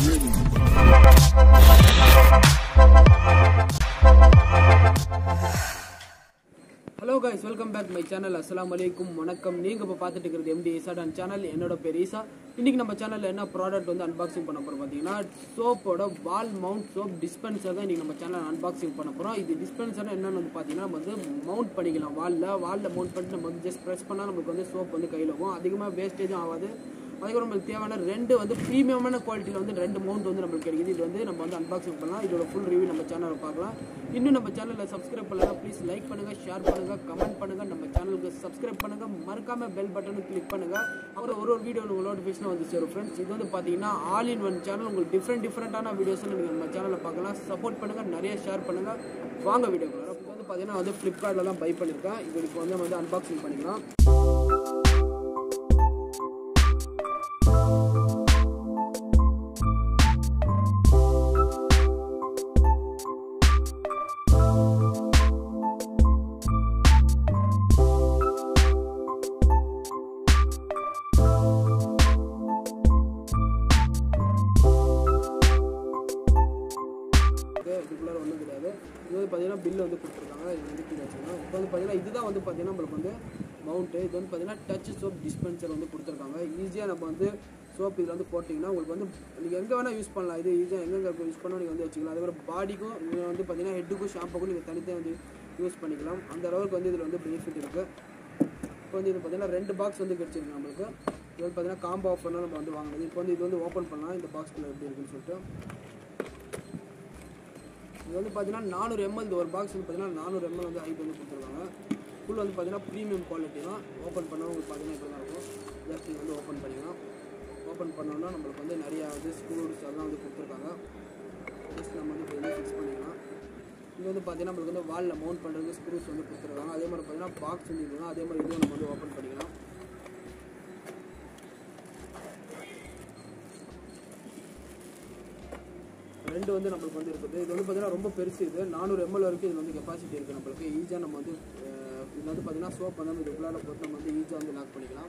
hello guys welcome back my channel அஸ்ஸலாமு அலைக்கும் வணக்கம் நீங்கள் இப்போ பார்த்துட்டு இருக்கிறது எம்டி இசாடான் சேனல் என்னோட பேர் ஈசா இன்னைக்கு நம்ம சேனலில் என்ன ப்ராடக்ட் வந்து அன்பாக்சிங் பண்ண போகிறோம் பார்த்தீங்கன்னா சோப்போட வால் மவுண்ட் சோப் டிஸ்பென்சர் தான் இன்றைக்கி நம்ம சேனல் அன்பாக்சிங் பண்ண போகிறோம் இது டிஸ்பென்சர் என்னன்னு வந்து பார்த்தீங்கன்னா நம்ம வந்து மவுண்ட் பண்ணிக்கலாம் வாலில் வாலில் மவுண்ட் பண்ணிட்டு நம்ம வந்து ஜஸ்ட் ப்ரெஸ் பண்ணால் நமக்கு வந்து சோப் வந்து கையில் இருக்கும் அதிகமாக வேஸ்டேஜும் ஆகாது அதுக்கப்புறம் நம்மளுக்கு தேவையான ரெண்டு வந்து ப்ரீமியமான குவாலிட்டியில் வந்து ரெண்டு மவுண்ட் வந்து நம்மளுக்கு கிடைக்குது இது வந்து நம்ம வந்து அன்பாக்சிங் பண்ணலாம் இதோட ஃபுல் ரிவ்யூ நம்ம சேனலில் பார்க்கலாம் இன்னும் நம்ம சேனலில் சப்ஸ்கிரைப் பண்ணலாம் ப்ளீஸ் லைக் பண்ணுங்கள் ஷேர் பண்ணுங்கள் கமெண்ட் பண்ணுங்கள் நம்ம சேனலுக்கு சப்ஸ்கிரைப் பண்ணுங்கள் மறக்காம பெல் பட்டனை கிளிக் பண்ணுங்கள் அப்புறம் ஒரு ஒரு வீடியோ உங்களுக்கு நோட்டிஃபிகேஷன் வந்து சேரும் ஃப்ரெண்ட்ஸ் இது வந்து பார்த்தீங்கன்னா ஆல் இன் ஒன் சேனல் உங்களுக்கு டிஃப்ரெண்ட் டிஃப்ரெண்ட்டான வீடியோஸ் நீங்கள் நம்ம சேனலில் பார்க்கலாம் சப்போர்ட் பண்ணுங்கள் நிறைய ஷேர் பண்ணுங்கள் வாங்க வீடியோ இது வந்து பார்த்தீங்கன்னா வந்து ஃப்ளிப்கார்ட்டில் தான் பை பண்ணியிருக்கேன் இது இப்போ வந்து நம்ம வந்து அன்பாக்சிங் பண்ணிக்கலாம் இதுக்குள்ளார ஒன்றும் கிடையாது இது வந்து பார்த்தீங்கன்னா பில் வந்து கொடுத்துருக்காங்க இது வந்து கீழே வச்சுக்கலாம் இப்போ வந்து பார்த்தீங்கன்னா இதுதான் வந்து பார்த்தீங்கன்னா நம்மளுக்கு வந்து மவுண்ட்டு இது வந்து பார்த்தீங்கன்னா டச் சோப் டிஸ்பென்சர் வந்து கொடுத்துருக்காங்க ஈஸியாக நம்ம வந்து சோப் இதில் வந்து போட்டிங்கன்னா உங்களுக்கு வந்து நீங்கள் எங்கே வேணால் யூஸ் பண்ணலாம் இது ஈஸியாக எங்கெங்கே யூஸ் பண்ணால் நீங்கள் வந்து வச்சுக்கலாம் அதே மாதிரி பாடிக்கும் நீங்கள் வந்து பார்த்தீங்கன்னா ஹெட்டுக்கும் ஷாம்புக்கும் நீங்கள் தனித்தனி வந்து யூஸ் பண்ணிக்கலாம் அந்த அளவுக்கு வந்து இதில் வந்து பெனிஃபிட் இருக்குது இப்போ வந்து இது பார்த்தீங்கன்னா ரெண்டு பாக்ஸ் வந்து கிடச்சிருக்கு நம்மளுக்கு இது வந்து பார்த்தீங்கன்னா காம்போ ஆஃபர்னால் நம்ம வந்து வாங்கினது இப்போ வந்து இது வந்து ஓப்பன் பண்ணலாம் இந்த பாக்ஸ்குள்ளே எப்படி இருக்குன்னு சொல்லிட்டு இது வந்து பார்த்தீங்கன்னா நானூறு எம்எல் இந்த ஒரு பாக்ஸ் வந்து பார்த்தீங்கன்னா நானூறு எம்எல் வந்து ஹைட் வந்து கொடுத்துருக்காங்க ஃபுல் வந்து பார்த்தீங்கன்னா ப்ரீமியம் குவாலிட்டி தான் ஓப்பன் பண்ணால் உங்களுக்கு பார்த்தீங்கன்னா இப்படி தான் இருக்கும் ஜஸ்ட் நீங்கள் வந்து ஓப்பன் பண்ணிக்கலாம் ஓப்பன் பண்ணோன்னா நம்மளுக்கு வந்து நிறையா வந்து ஸ்க்ரூஸ் அதெல்லாம் வந்து கொடுத்துருக்காங்க ஜஸ்ட் நம்ம வந்து இப்போ ஃபிக்ஸ் பண்ணிக்கலாம் இது வந்து பார்த்தீங்கன்னா நம்மளுக்கு வந்து வாலில் மவுண்ட் பண்ணுறதுக்கு ஸ்க்ரூஸ் வந்து கொடுத்துருக்காங்க அதே மாதிரி பார்த்தீங்கன்னா பாக்ஸ் வந்து இதுதான் அதே மாதிரி இதுவும் நம்ம வந்து ஓப்பன் பண்ணிக்கலாம் ரெண்டு வந்து நம்மளுக்கு வந்து இருக்குது இது வந்து பார்த்தீங்கன்னா ரொம்ப பெருசு இது நானூறு எம்எல் வரைக்கும் இது வந்து கெப்பாசிட்டி இருக்குது நம்மளுக்கு ஈஸியாக நம்ம வந்து அஹ், இது வந்து பார்த்தீங்கன்னா சோப் வந்து நம்ம இதுக்குள்ளார போட்டு நம்ம வந்து ஈஸியாக வந்து லாக் பண்ணிக்கலாம்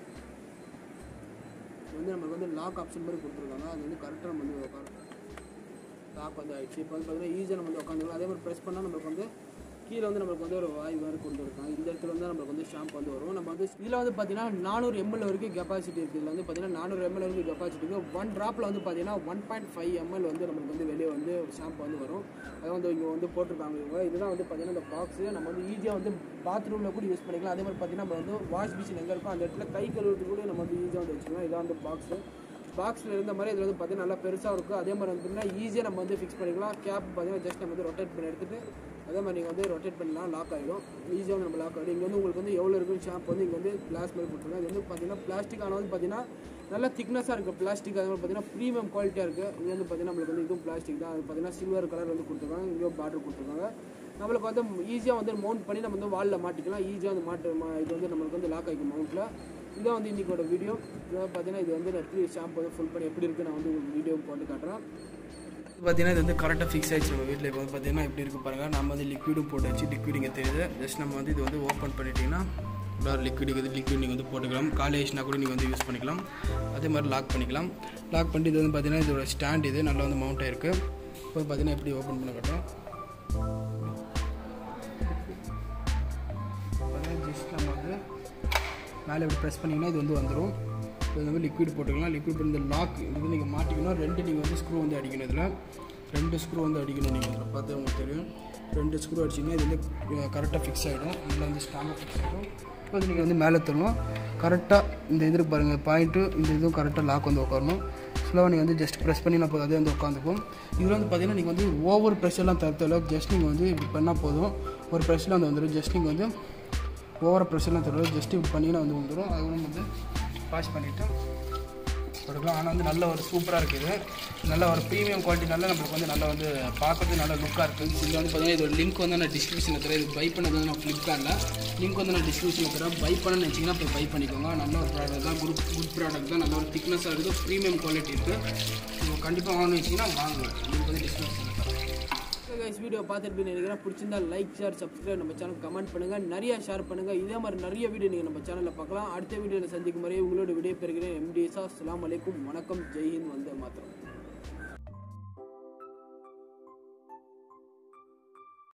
இது வந்து நம்மளுக்கு வந்து லாக் ஆப்ஷன் மாதிரி கொடுத்துருக்காங்க அது வந்து கரெக்டாக நம்ம வந்து உட்காந்து லாக் வந்து ஆயிடுச்சு இப்போ வந்து பார்த்தீங்கன்னா ஈஸியாக நம்ம வந்து உட்காந்துக்கலாம் அதே மாதிரி ப்ரெஸ் பண்ணால் நம்மளுக்கு வந்து கீழே வந்து நம்மளுக்கு வந்து ஒரு வாய் மாதிரி கொண்டு இருக்காங்க இந்த இடத்துல வந்து நம்மளுக்கு வந்து ஷாம்பு வந்து வரும் நம்ம வந்து இதில் வந்து பார்த்தீங்கன்னா நானூறு எம்எல் வரைக்கும் கெப்பாசிட்டி இருக்குது இதில் வந்து பார்த்தீங்கன்னா நானூறு எம்எல் வரைக்கும் கெப்பாசிட்டி இருக்குது ஒன் ட்ராப்பில் வந்து பார்த்தீங்கன்னா ஒன் பாயிண்ட் ஃபைவ் எம்எல் வந்து நம்மளுக்கு வந்து வெளியே வந்து ஷாம்பு வந்து வரும் அதை வந்து இங்கே வந்து போட்டிருக்காங்க இவங்க இதுதான் வந்து பார்த்தீங்கன்னா இந்த பாக்ஸு நம்ம வந்து ஈஸியாக வந்து பாத்ரூமில் கூட யூஸ் பண்ணிக்கலாம் அதே மாதிரி பார்த்தீங்கன்னா நம்ம வந்து வாஷ் மிஷின் எங்கே இருக்கோ அந்த இடத்துல கை கழுவுறதுக்கு கூட நம்ம வந்து ஈஸியாக வந்து வச்சுக்கலாம் இதான் வந்து பாக்ஸு பாக்ஸில் இருந்த மாதிரி இதில் வந்து பார்த்தீங்கன்னா நல்லா பெருசாக இருக்கும் அதே மாதிரி வந்து பார்த்தீங்கன்னா ஈஸியாக நம்ம வந்து ஃபிக்ஸ் பண்ணிக்கலாம் கேப் பார்த்தீங்கன்னா ஜஸ்ட் நம்ம வந்து ரொட்டேட் பண்ணி எடுத்துட்டு அதே மாதிரி நீங்கள் வந்து ரொட்டேட் பண்ணலாம் லாக் ஆகிடும் ஈஸியாக நம்ம லாக் ஆகிடும் இங்கே வந்து உங்களுக்கு வந்து எவ்வளோ இருக்கும் ஷாப் வந்து இங்கே வந்து கிளாஸ் மாதிரி கொடுத்துருக்காங்க இது வந்து பார்த்தீங்கன்னா பிளாஸ்டிக் ஆனால் வந்து பார்த்தீங்கன்னா நல்லா திக்னஸாக இருக்குது பிளாஸ்டிக் அதே மாதிரி பார்த்தீங்கன்னா ப்ரீமியம் குவாலிட்டியாக இருக்குது இங்கே வந்து பார்த்தீங்கன்னா நம்மளுக்கு வந்து இதுவும் பிளாஸ்டிக் தான் அது பார்த்தீங்கன்னா சில்வர் கலர் வந்து கொடுத்துருக்காங்க இங்கேயும் பார்டர் கொடுத்துருக்காங்க நம்மளுக்கு வந்து ஈஸியாக வந்து மவுண்ட் பண்ணி நம்ம வந்து வாலில் மாட்டிக்கலாம் ஈஸியாக வந்து மாட்டு மா- இது வந்து நம்மளுக்கு வந்து லாக் ஆகிக்கும் மவுண்ட்டில் இதான் வந்து இன்றைக்கோட வீடியோ இதை பார்த்தீங்கன்னா இது வந்து நான் எப்படி ஷாம்பு வந்து ஃபுல் பண்ணி எப்படி இருக்குது நான் வந்து உங்களுக்கு வீடியோ போட்டு காட்டுறேன் பார்த்தீங்கன்னா இது வந்து கரெக்டாக ஃபிக்ஸ் ஆயிடுச்சு நம்ம வீட்டில் இப்போ வந்து பார்த்தீங்கன்னா எப்படி இருக்கு பாருங்கள் நம்ம வந்து லிக்விடும் போட்டு வச்சு லிக்விட் இங்கே தெரியுது ஜஸ்ட் நம்ம வந்து இது வந்து ஓப்பன் பண்ணிட்டீங்கன்னா உள்ளார லிக்விட் இருக்குது லிக்விட் நீங்கள் வந்து போட்டுக்கலாம் காலி ஆயிடுச்சுனா கூட நீங்கள் வந்து யூஸ் பண்ணிக்கலாம் அதே மாதிரி லாக் பண்ணிக்கலாம் லாக் பண்ணிட்டு இது வந்து பார்த்தீங்கன்னா இதோட ஸ்டாண்ட் இது நல்லா வந்து மவுண்ட் ஆயிருக்கு இப்போ பார்த்தீங்கன்னா எப்படி ஓப்பன் பண்ண கட்டும் ஜஸ்ட் நம்ம வந்து மேலே இப்படி ப்ரெஸ் பண்ணிங்கன்னா இது வந்து வந்துடும் இது வந்து லிக்விட் போட்டுக்கலாம் லிக்விட் இந்த லாக் இது வந்து நீங்கள் மாட்டிக்கணும் ரெண்டு நீங்கள் வந்து ஸ்க்ரூ வந்து அடிக்கணும் இதில் ரெண்டு ஸ்க்ரூ வந்து அடிக்கணும் நீங்கள் இதில் பார்த்து உங்களுக்கு தெரியும் ரெண்டு ஸ்க்ரூ அடிச்சிங்கன்னா இது வந்து கரெக்டாக ஃபிக்ஸ் ஆகிடும் இதில் வந்து ஸ்ட்ராங்காக ஃபிக்ஸ் ஆகிடும் இப்போ வந்து நீங்கள் வந்து மேலே தரணும் கரெக்டாக இந்த இது இருக்கு பாருங்கள் பாயிண்ட்டு இந்த இதுவும் கரெக்டாக லாக் வந்து உட்காரணும் ஸ்லோவாக நீங்கள் வந்து ஜஸ்ட் ப்ரெஸ் பண்ணினா போதும் அதே வந்து உட்காந்துக்கும் இதில் வந்து பார்த்தீங்கன்னா நீங்கள் வந்து ஓவர் ப்ரெஷர்லாம் தரத்தில் ஜஸ்ட் நீங்கள் வந்து இப்படி பண்ணால் போதும் ஒரு ப்ரெஷரில் வந்து வந்துடும் ஜஸ்ட் நீங்கள் வந்து ஓவராக ப்ரெஷர்லாம் தருவது ஜஸ்ட் இப்படி பண்ணிங்கன்னா வந்து வந்துடும் அது நம்ம வந்து வாஷ் பண்ணிவிட்டு கொடுக்கலாம் ஆனால் வந்து நல்ல ஒரு சூப்பராக இருக்குது நல்ல ஒரு ப்ரீமியம் குவாலிட்டி நல்ல நம்மளுக்கு வந்து நல்லா வந்து பார்க்கறது நல்ல லுக்காக இருக்குது இதில் வந்து பார்த்தீங்கன்னா இதோட லிங்க் வந்து நான் டிஸ்கிரிப்ஷனில் தரேன் இது பை பண்ணது வந்து நான் ஃப்ளிப்கார்ட்டில் லிங்க் வந்து நான் டிஸ்கிரிப்ஷனில் தரேன் பை பண்ணணும்னு நினச்சிங்கன்னா போய் பை பண்ணிக்கோங்க நல்ல ஒரு ப்ராடக்ட் தான் குட் குட் ப்ராடக்ட் தான் நல்ல ஒரு திக்னஸாக இருக்குது ப்ரீமியம் குவாலிட்டி இருக்குது கண்டிப்பாக வாங்கணும்னு வச்சிங்கன்னா வாங்குவேன் லிங்க் வந்து டிஸ்கிரிப்ஷனில் தரேன் கைஸ் வீடியோ பார்த்துட்டு நினைக்கிறேன் பிடிச்சிருந்தா லைக் ஷேர் சப்ஸ்கிரைப் நம்ம சேனல் கமெண்ட் பண்ணுங்கள் நிறைய ஷேர் பண்ணுங்கள் இதே மாதிரி நிறைய வீடியோ நீங்கள் நம்ம சேனலில் பார்க்கலாம் அடுத்த வீடியோவில் சந்திக்கும் வரை உங்களோட விடைபெறுகிறேன் எம்டிஎஸ்ஆ அஸ்ஸலாமு அலைக்கும் வணக்கம் ஜெய்ஹிந்த் வந்தே மாத்திரம்